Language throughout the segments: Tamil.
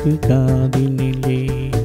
பாயுது காதினிலே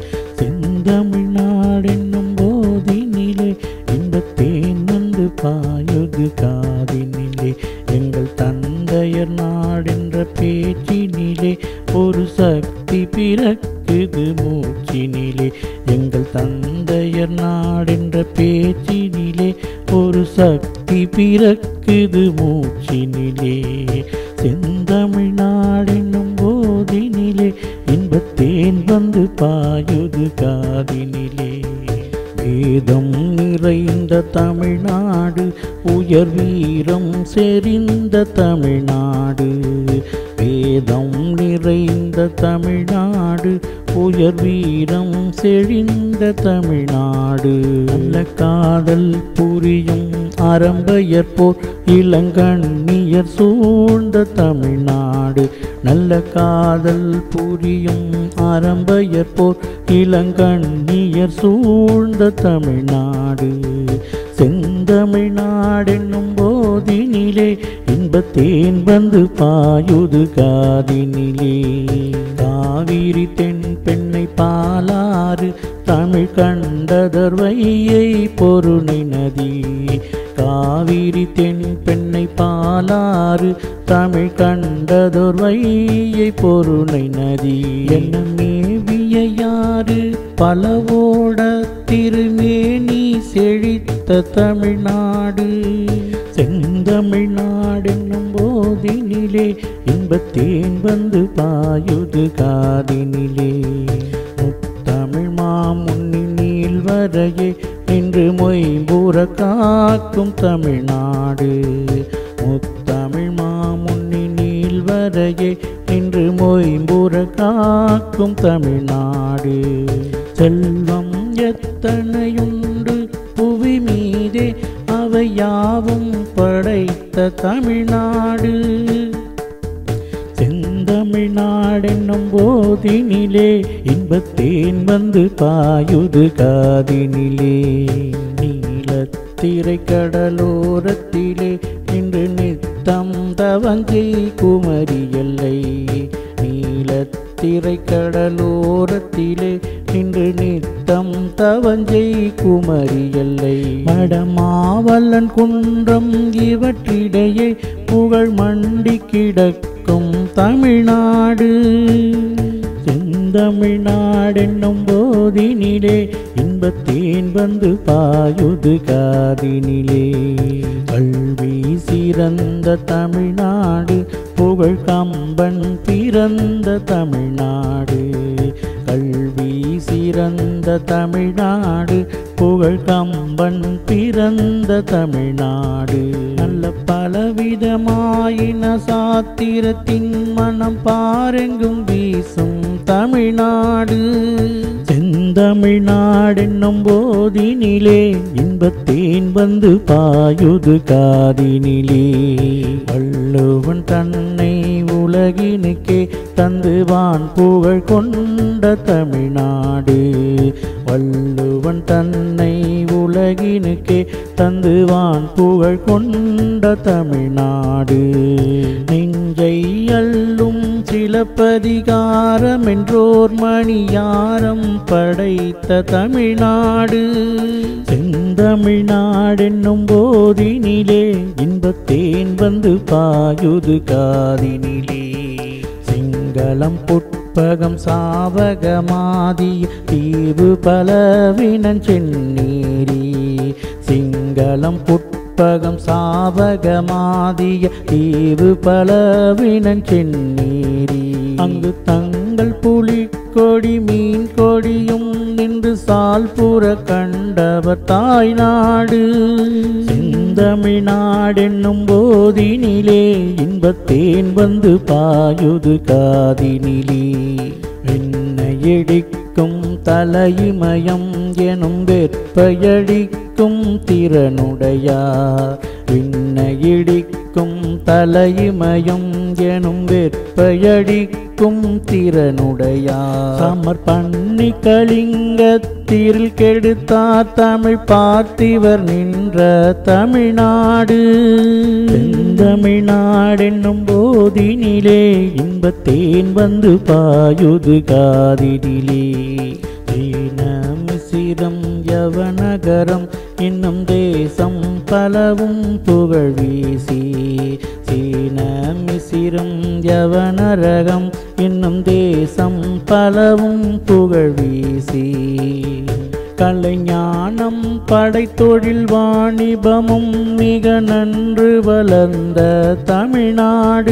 செந்தமிழ்நாடென்னும் போதினிலே இன்பத்தேன் வந்து பாயுது காதினிலே எங்கள் தந்தையர் நாடென்ற பேச்சினிலே ஒரு சக்தி பிறக்குது மூச்சினிலே எங்கள் தந்தையர் நாடென்ற பேச்சினிலே ஒரு சக்தி பிறக்குது மூச்சினிலே செந்தமிழ் நாடென்னும் போதினிலே இன்பத்தேன் வந்து பாயுது காதினிலே வேதம் நிறைந்த தமிழ்நாடு உயர் வீரம் செறிந்த தமிழ்நாடு வேதம் நிறைந்த தமிழ்நாடு உயர் வீரம் செழிந்த தமிழ்நாடு நல்ல காதல் புரியும் அறம்பையர் போர் இளங்கண்ணியர் சூழ்ந்த தமிழ்நாடு நல்ல காதல் புரியும் அறம்பையர் போர் இளங்கண்ணியர் சூழ்ந்த தமிழ்நாடு செந்தமிழ்நாடென்னும் போதினிலே இன்பத்தேன் வந்து பாயுது காதினிலே காவிரி தென் பெண்ணை பாலாறு தமிழ் கண்டதர் வையை பொருணை நதி காவிரி தென் பெண்ணை பாலாறு தமிழ் கண்டதொர் வையை பொருணை நதி என்ன மேவிய யாரு பலவோட திருமேனி செழித்த தமிழ்நாடு செந்தமிழ்நாடென்னும் போதினிலே இன்பத்தேன் வந்து பாயுது காதினிலே முத்தமிழ் மாமுன்னி நீள்வரையே நின்று மொய்பூர காக்கும் தமிழ்நாடு முத்தமிழ் மாமுன்னி நீள்வரையே நின்று மொய்பூர காக்கும் தமிழ்நாடு செல்வம் எத்தனையுண்டு புவி மீதே அவை யாவும் படைத்த தமிழ்நாடு செந்தமிழ்நாடென்னும் போதினிலே இன்பத்தேன் வந்து பாயுது காதினிலே நீலத்திரை கடலோரத்திலே நின்று நித்தம் தவங்கை குமரி எல்லை நீலத்திரை கடலோரத்திலே நின்று நித்தம் தவஞ்சை குமரி எல்லை மடமாவல்லன் குன்றம் இவற்றிடையே புகழ் மண்டி கிடக்கும் தமிழ்நாடு செந்தமிழ்நாடென்னும் போதினிலே இன்பத்தேன் வந்து பாயுது காதினிலே கல்வி சிறந்த தமிழ்நாடு புகழ் கம்பன் பிறந்த தமிழ்நாடு கல்வி சிறந்த தமிழ்நாடு புகழ் கம்பன் பிறந்த தமிழ்நாடு நல்ல பலவிதமாயின சாத்திரத்தின் மனம் பாரெங்கும் வீசும் தமிழ்நாடு செந்தமிழ்நாடென்னும் போதினிலே இன்பத்தேன் வந்து பாயுது காதினிலே வள்ளுவன் தன்னை உலகினுக்கே தந்துவான் புகழ் கொண்ட தமிழ்நாடு வள்ளுவன் தன்னை உலகினுக்கே தந்துவான் புகழ் கொண்ட தமிழ்நாடு நெஞ்சை அள்ளும் சிலப்பதிகாரம் என்றோர் மணியாரம் படைத்த தமிழ்நாடு செந்தமிழ்நாடென்னும் போதினிலே இன்பத்தேன் வந்து பாயுது காதினிலே சிங்களம் புட்பகம் சாவகமாதிய தீவு பலவினன் செந்நீரி சிங்களம் புட்பகம் சாவகமாதிய தீவு பலவினன் செந்நீரி அங்கு தங்கள் புலி கொடி மீன் கொடியும் நின்று சால்புற கண்டவர் தாய்நாடு செந்தமிழ்நாடென்னும் போதினிலே இன்பத்தேன் வந்து பாயுது காதினிலே வெண்ணையடிக்கும் தலையிமயம் எனும் வெற்பையடிக்கும் திறனுடையார் விண்ணை இடிக்கும் தலையுமயம் எனும் வெற்பையடிக்கும் திறனுடையார் சமர் பண்ணி கலிங்கத்தில் கெடுத்தார் தமிழ் பார்த்திவர் நின்ற தமிழ்நாடு செந்தமிழ்நாடென்னும் போதினிலே இன்பத்தேன் வந்து பாயுது காதினிலே சீனமிசிரம் யவனகரம் இன்னும் தேசம் பலவும் புகழ் வீசி சீனமிசிரம் யவனரகம் இன்னும் தேசம் பலவும் புகழ் வீசி கலைஞானம் படைத்தொழில் வாணிபமும் மிக நன்று வளர்ந்த தமிழ்நாடு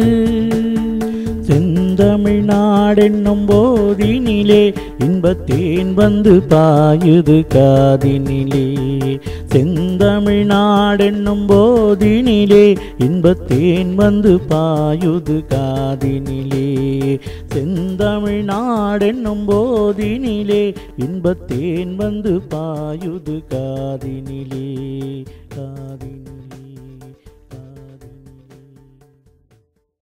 செந்தமிழ்நாடென்னும் போதினிலே இன்பத்தேன் வந்து பாயுது காதினிலே செந்தமிழ்நாடென்னும் போதினிலே இன்பத்தேன் வந்து பாயுது காதினிலே செந்தமிழ்நாடென்னும் போதினிலே இன்பத்தேன் வந்து பாயுது காதினிலே